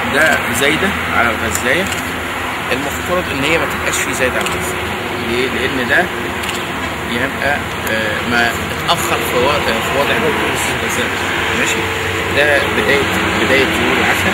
ده زايده على الغزايه المفترض ان هي ما تبقاش فيه زايده على الغزايه ليه؟ لان ده يبقى آه، ما اتاخر في وضع في وضع الغزايه ماشي ده بدايه بدايه طيور العسل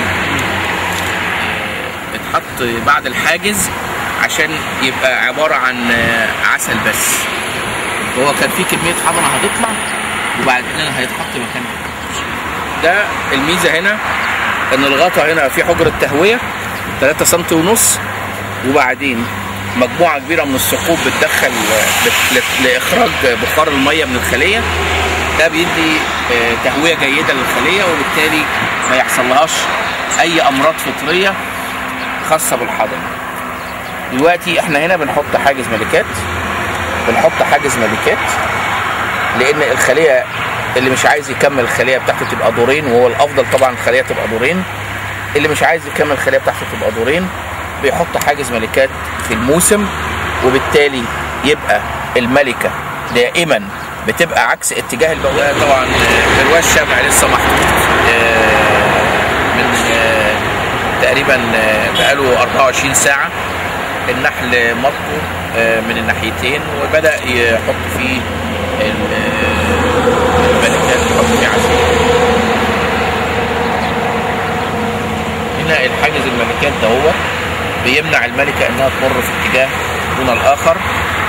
آه، اتحط بعد الحاجز عشان يبقى عباره عن آه، عسل بس هو كان في كميه حضنه هتطلع وبعدين هيتحط مكانها ده الميزه هنا ان الغطا هنا في حجره تهويه 3 سم ونص وبعدين مجموعه كبيره من الثقوب بتدخل بت- ل- لاخراج بخار الميه من الخليه ده بيدي آه، تهويه جيده للخليه وبالتالي ما يحصلهاش اي امراض فطريه خاصه بالحضنه دلوقتي احنا هنا بنحط حاجز ملكات بنحط حاجز ملكات لان الخليه اللي مش عايز يكمل الخليه بتاعته تبقى دورين وهو الافضل طبعا الخليه تبقى دورين اللي مش عايز يكمل الخليه بتاعته تبقى دورين بيحط حاجز ملكات في الموسم وبالتالي يبقى الملكه دائما بتبقى عكس اتجاه البوابه طبعا آه، برواز شمع لسه محطوط آه، من آه، تقريبا آه، بقاله 24 ساعه النحل مطه آه، من الناحيتين وبدا يحط فيه ال- آه، الملكات يحط فيه عسل هنا الحاجز الملكات ده هو بيمنع الملكه انها تمر في اتجاه دون الاخر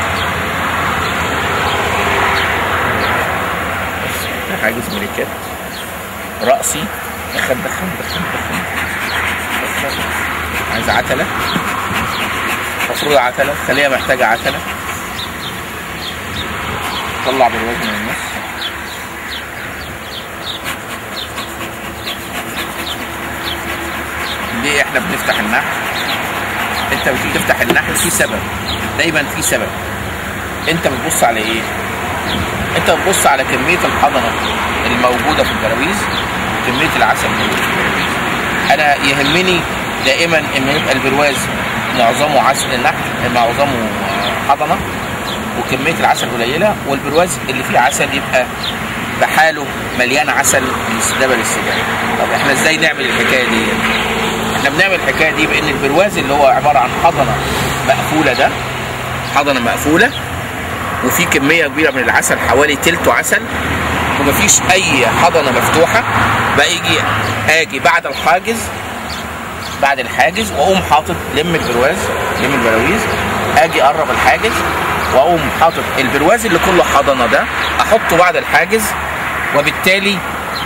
بس ده حاجز ملكات رأسي دخل دخل دخل دخل دخل عايز عتلة المفروض عتلة الخلية محتاجة عتلة طلع بالوزن من النص ليه احنا بنفتح النحل انت بتيجي تفتح النحل في سبب دايما في سبب انت بتبص على ايه انت بتبص على كميه الحضنه الموجوده في البراويز وكميه العسل الموجود في البراويز انا يهمني دائما ان يبقى البرواز معظمه عسل النحل معظمه حضنه وكميه العسل قليله والبرواز اللي فيه عسل يبقى بحاله مليان عسل من استدابه للسجاير طب احنا ازاي نعمل الحكايه دي احنا بنعمل الحكايه دي بان البرواز اللي هو عباره عن حضنه مقفوله ده حضنه مقفوله وفي كميه كبيره من العسل حوالي تلته عسل ومفيش اي حضنه مفتوحه باجي اجي بعد الحاجز بعد الحاجز واقوم حاطط لم البرواز لم البراويز اجي اقرب الحاجز واقوم حاطط البرواز اللي كله حضنه ده احطه بعد الحاجز وبالتالي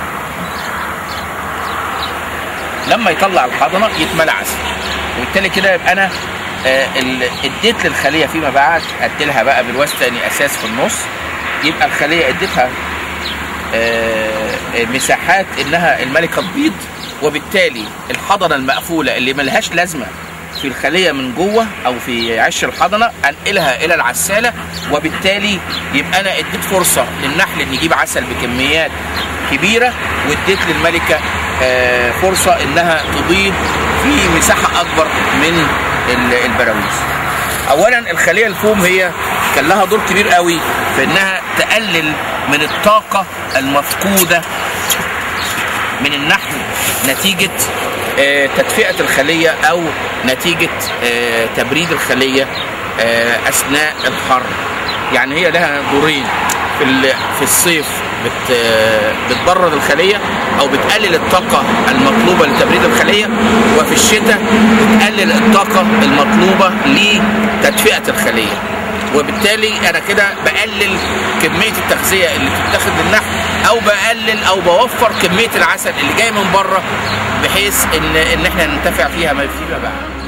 لما يطلع الحضنه يتملى عسل وبالتالي كده يبقى انا آه، ال- اديت للخليه فيما بعد اديلها بقى برواز تاني اساس في النص يبقى الخليه اديتها آه، مساحات انها الملكه تبيض وبالتالي الحضنه المقفوله اللي ملهاش لازمه في الخليه من جوه او في عش الحضنه انقلها الى العساله وبالتالي يبقى انا اديت فرصه للنحل ان يجيب عسل بكميات كبيره واديت للملكه آه، فرصه انها تبيض في مساحه اكبر من ال- البراويز. اولا الخليه الفوم هي كان لها دور كبير قوي في انها تقلل من الطاقه المفقوده من النحل نتيجه آه، تدفئه الخليه او نتيجه آه، تبريد الخليه آه، اثناء الحر يعني هي لها دورين في ال- في الصيف بت بتبرد الخليه او بتقلل الطاقه المطلوبه لتبريد الخليه وفي الشتاء بتقلل الطاقه المطلوبه لتدفئه الخليه وبالتالي انا كده بقلل كميه التغذيه اللي بتتاخد للنحل او بقلل او بوفر كميه العسل اللي جاي من بره بحيث ان ان احنا ننتفع فيها ما فيما بعد